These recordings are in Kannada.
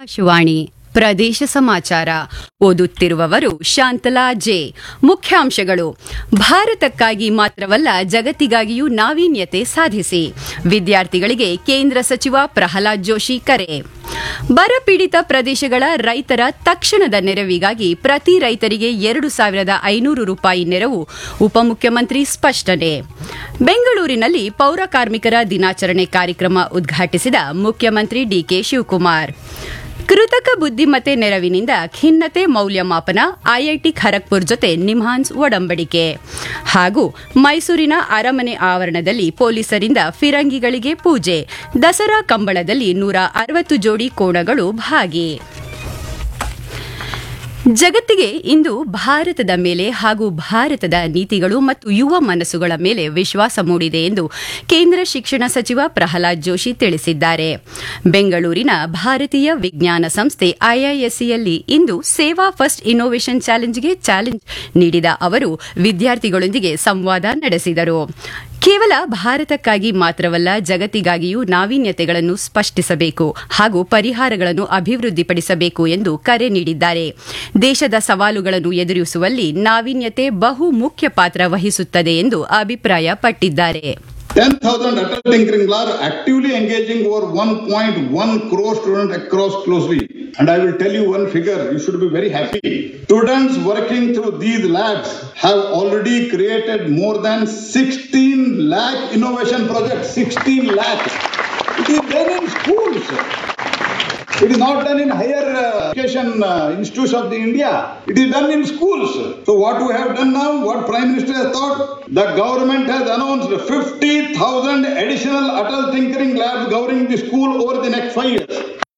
ಆಕಾಶವಾಣಿ ಪ್ರದೇಶ ಸಮಾಚಾರ ಓದುತ್ತಿರುವವರು ಶಾಂತಲಾ ಜೆ ಮುಖ್ಯಾಂಶಗಳು ಭಾರತಕ್ಕಾಗಿ ಮಾತ್ರವಲ್ಲ ಜಗತ್ತಿಗಾಗಿಯೂ ನಾವೀನ್ಯತೆ ಸಾಧಿಸಿ ವಿದ್ಯಾರ್ಥಿಗಳಿಗೆ ಕೇಂದ್ರ ಸಚಿವ ಪ್ರಹ್ಲಾದ್ ಜೋಶಿ ಕರೆ ಬರಪೀಡಿತ ಪ್ರದೇಶಗಳ ರೈತರ ತಕ್ಷಣದ ನೆರವಿಗಾಗಿ ಪ್ರತಿ ರೈತರಿಗೆ ಎರಡು ಸಾವಿರದ ಐನೂರು ರೂಪಾಯಿ ನೆರವು ಉಪಮುಖ್ಯಮಂತ್ರಿ ಸ್ಪಷ್ಟನೆ ಬೆಂಗಳೂರಿನಲ್ಲಿ ಪೌರ ಕಾರ್ಮಿಕರ ದಿನಾಚರಣೆ ಕಾರ್ಯಕ್ರಮ ಉದ್ಘಾಟಿಸಿದ ಮುಖ್ಯಮಂತ್ರಿ ಡಿಕೆ ಶಿವಕುಮಾರ್ ಕೃತಕ ಬುದ್ದಿಮತ್ತೆ ನೆರವಿನಿಂದ ಖಿನ್ನತೆ ಮೌಲ್ಯಮಾಪನ ಐಐಟಿ ಖರಗ್ಪುರ್ ಜೊತೆ ನಿಮ್ಹಾನ್ಸ್ ಒಡಂಬಡಿಕೆ ಹಾಗೂ ಮೈಸೂರಿನ ಅರಮನೆ ಆವರಣದಲ್ಲಿ ಪೊಲೀಸರಿಂದ ಫಿರಂಗಿಗಳಿಗೆ ಪೂಜೆ ದಸರಾ ಕಂಬಳದಲ್ಲಿ ನೂರ ಅರವತ್ತು ಜೋಡಿ ಕೋಣಗಳು ಭಾಗಿ ಜಗತ್ತಿಗೆ ಇಂದು ಭಾರತದ ಮೇಲೆ ಹಾಗೂ ಭಾರತದ ನೀತಿಗಳು ಮತ್ತು ಯುವ ಮನಸ್ಸುಗಳ ಮೇಲೆ ವಿಶ್ವಾಸ ಮೂಡಿದೆ ಎಂದು ಕೇಂದ್ರ ಶಿಕ್ಷಣ ಸಚಿವ ಪ್ರಹ್ಲಾದ್ ಜೋಶಿ ತಿಳಿಸಿದ್ದಾರೆ ಬೆಂಗಳೂರಿನ ಭಾರತೀಯ ವಿಜ್ಞಾನ ಸಂಸ್ಥೆ ಐಐಎಸ್ಸಿಯಲ್ಲಿ ಇಂದು ಸೇವಾ ಫಸ್ಟ್ ಇನ್ನೋವೇಷನ್ ಚಾಲೆಂಜ್ಗೆ ಚಾಲೆಂಜ್ ನೀಡಿದ ಅವರು ವಿದ್ಯಾರ್ಥಿಗಳೊಂದಿಗೆ ಸಂವಾದ ನಡೆಸಿದರು ಕೇವಲ ಭಾರತಕ್ಕಾಗಿ ಮಾತ್ರವಲ್ಲ ಜಗತ್ತಿಗಾಗಿಯೂ ನಾವೀನ್ಯತೆಗಳನ್ನು ಸ್ಪಷ್ಟಿಸಬೇಕು ಹಾಗೂ ಪರಿಹಾರಗಳನ್ನು ಅಭಿವೃದ್ಧಿಪಡಿಸಬೇಕು ಎಂದು ಕರೆ ನೀಡಿದ್ದಾರೆ ದೇಶದ ಸವಾಲುಗಳನ್ನು ಎದುರಿಸುವಲ್ಲಿ ನಾವೀನ್ಯತೆ ಬಹು ಮುಖ್ಯ ಪಾತ್ರ ವಹಿಸುತ್ತದೆ ಎಂದು ಅಭಿಪ್ರಾಯಪಟ್ಟಿದ್ದಾರೆ 10,000 Atal Tinkering Lab actively engaging over 1.1 crore students across closely. And I will tell you one figure, you should be very happy. Students working through these labs have already created more than 16 lakh innovation projects. 16 lakh. It is done in schools. It is not done in higher uh, education uh, institutes of the India. It is done in schools. So what we have done now, what Prime Minister has thought, the government has announced 50,000 additional Atal Tinkering Labs governing the school over the next five years.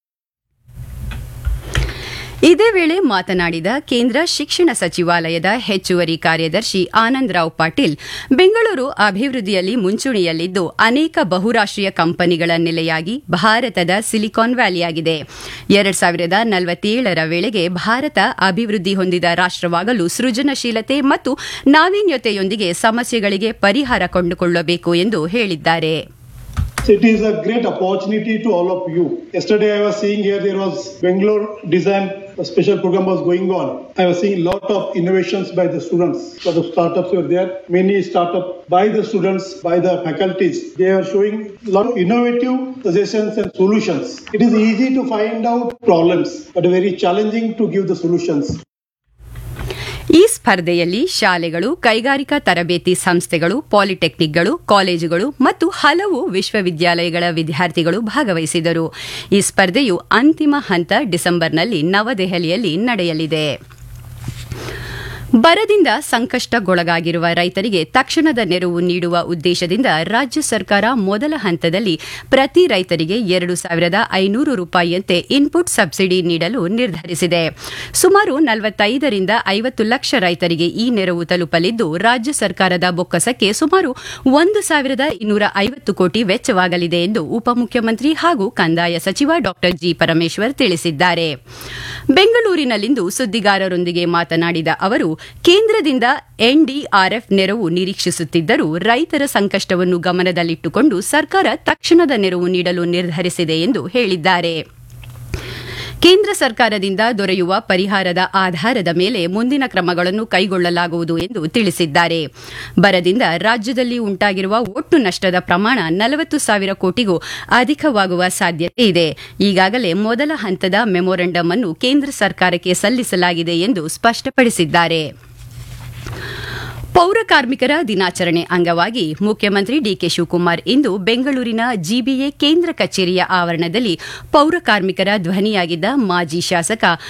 ಇದೇ ವೇಳೆ ಮಾತನಾಡಿದ ಕೇಂದ್ರ ಶಿಕ್ಷಣ ಸಚಿವಾಲಯದ ಹೆಚ್ಚುವರಿ ಕಾರ್ಯದರ್ಶಿ ಆನಂದರಾವ್ ಪಾಟೀಲ್ ಬೆಂಗಳೂರು ಅಭಿವೃದ್ಧಿಯಲ್ಲಿ ಮುಂಚೂಣಿಯಲ್ಲಿದ್ದು ಅನೇಕ ಬಹುರಾಷ್ಟೀಯ ಕಂಪನಿಗಳ ನೆಲೆಯಾಗಿ ಭಾರತದ ಸಿಲಿಕಾನ್ ವ್ಯಾಲಿಯಾಗಿದೆ ಎರಡ್ ಸಾವಿರದ ನಲವತ್ತೇಳರ ವೇಳೆಗೆ ಭಾರತ ಅಭಿವೃದ್ಧಿ ಹೊಂದಿದ ರಾಷ್ಟವಾಗಲು ಸೃಜನಶೀಲತೆ ಮತ್ತು ನಾವೀನ್ಯತೆಯೊಂದಿಗೆ ಸಮಸ್ಯೆಗಳಿಗೆ ಪರಿಹಾರ ಕಂಡುಕೊಳ್ಳಬೇಕು ಎಂದು ಹೇಳಿದ್ದಾರೆ It is a great opportunity to all of you. Yesterday I was seeing here there was Bangalore design a special program was going on. I was seeing lot of innovations by the students. lot of startups were there. Many startups by the students, by the faculties. They are showing lot of innovative suggestions and solutions. It is easy to find out problems, but very challenging to give the solutions. ಈ ಸ್ಪರ್ಧೆಯಲ್ಲಿ ಶಾಲೆಗಳು ಕೈಗಾರಿಕಾ ತರಬೇತಿ ಸಂಸ್ಥೆಗಳು ಪಾಲಿಟೆಕ್ನಿಕ್ಗಳು ಕಾಲೇಜುಗಳು ಮತ್ತು ಹಲವು ವಿಶ್ವವಿದ್ಯಾಲಯಗಳ ವಿದ್ಯಾರ್ಥಿಗಳು ಭಾಗವಹಿಸಿದರು ಈ ಸ್ಪರ್ಧೆಯು ಅಂತಿಮ ಹಂತ ಡಿಸೆಂಬರ್ನಲ್ಲಿ ನವದೆಹಲಿಯಲ್ಲಿ ನಡೆಯಲಿದೆ ಬರದಿಂದ ಸಂಕಷ್ಟಕ್ಕೊಳಗಾಗಿರುವ ರೈತರಿಗೆ ತಕ್ಷಣದ ನೆರವು ನೀಡುವ ಉದ್ದೇಶದಿಂದ ರಾಜ್ಯ ಸರ್ಕಾರ ಮೊದಲ ಹಂತದಲ್ಲಿ ಪ್ರತಿ ರೈತರಿಗೆ ಎರಡು ಸಾವಿರದ ಐನೂರು ರೂಪಾಯಿಯಂತೆ ಇನ್ಪುಟ್ ಸಬ್ಸಿಡಿ ನೀಡಲು ನಿರ್ಧರಿಸಿದೆ ಸುಮಾರು ನಲವತ್ತೈದರಿಂದ ಐವತ್ತು ಲಕ್ಷ ರೈತರಿಗೆ ಈ ನೆರವು ತಲುಪಲಿದ್ದು ರಾಜ್ಯ ಸರ್ಕಾರದ ಬೊಕ್ಕಸಕ್ಕೆ ಸುಮಾರು ಒಂದು ಸಾವಿರದ ಇನ್ನೂರ ಐವತ್ತು ಕೋಟಿ ವೆಚ್ಚವಾಗಲಿದೆ ಎಂದು ಉಪಮುಖ್ಯಮಂತ್ರಿ ಹಾಗೂ ಕಂದಾಯ ಸಚಿವ ಡಾ ಜಿ ಪರಮೇಶ್ವರ್ ತಿಳಿಸಿದ್ದಾರೆ ಬೆಂಗಳೂರಿನಲ್ಲಿಂದು ಸುದ್ದಿಗಾರರೊಂದಿಗೆ ಮಾತನಾಡಿದ ಅವರು ಕೇಂದ್ರದಿಂದ ಎನ್ಡಿಆರ್ಎಫ್ ನೆರವು ನಿರೀಕ್ಷಿಸುತ್ತಿದ್ದರೂ ರೈತರ ಸಂಕಷ್ಟವನ್ನು ಗಮನದಲ್ಲಿಟ್ಟುಕೊಂಡು ಸರ್ಕಾರ ತಕ್ಷಣದ ನೆರವು ನೀಡಲು ನಿರ್ಧರಿಸಿದೆ ಎಂದು ಹೇಳಿದ್ದಾರೆ ಕೇಂದ್ರ ಸರ್ಕಾರದಿಂದ ದೊರೆಯುವ ಪರಿಹಾರದ ಆಧಾರದ ಮೇಲೆ ಮುಂದಿನ ಕ್ರಮಗಳನ್ನು ಕೈಗೊಳ್ಳಲಾಗುವುದು ಎಂದು ತಿಳಿಸಿದ್ದಾರೆ ಬರದಿಂದ ರಾಜ್ಯದಲ್ಲಿ ಉಂಟಾಗಿರುವ ಒಟ್ಟು ನಷ್ಟದ ಪ್ರಮಾಣ ನಲವತ್ತು ಸಾವಿರ ಕೋಟಿಗೂ ಅಧಿಕವಾಗುವ ಸಾಧ್ಯತೆ ಇದೆ ಈಗಾಗಲೇ ಮೊದಲ ಹಂತದ ಮೆಮೊರಂಡಂ ಅನ್ನು ಕೇಂದ್ರ ಸರ್ಕಾರಕ್ಕೆ ಸಲ್ಲಿಸಲಾಗಿದೆ ಎಂದು ಸ್ಪಷ್ಟಪಡಿಸಿದ್ದಾರೆ ಪೌರ ಕಾರ್ಮಿಕರ ದಿನಾಚರಣೆ ಅಂಗವಾಗಿ ಮುಖ್ಯಮಂತ್ರಿ ಡಿಕೆ ಶಿವಕುಮಾರ್ ಇಂದು ಬೆಂಗಳೂರಿನ ಜಿಬಿಎ ಕೇಂದ್ರ ಕಚೇರಿಯ ಆವರಣದಲ್ಲಿ ಪೌರ ಕಾರ್ಮಿಕರ ಧ್ವನಿಯಾಗಿದ್ದ ಮಾಜಿ ಶಾಸಕ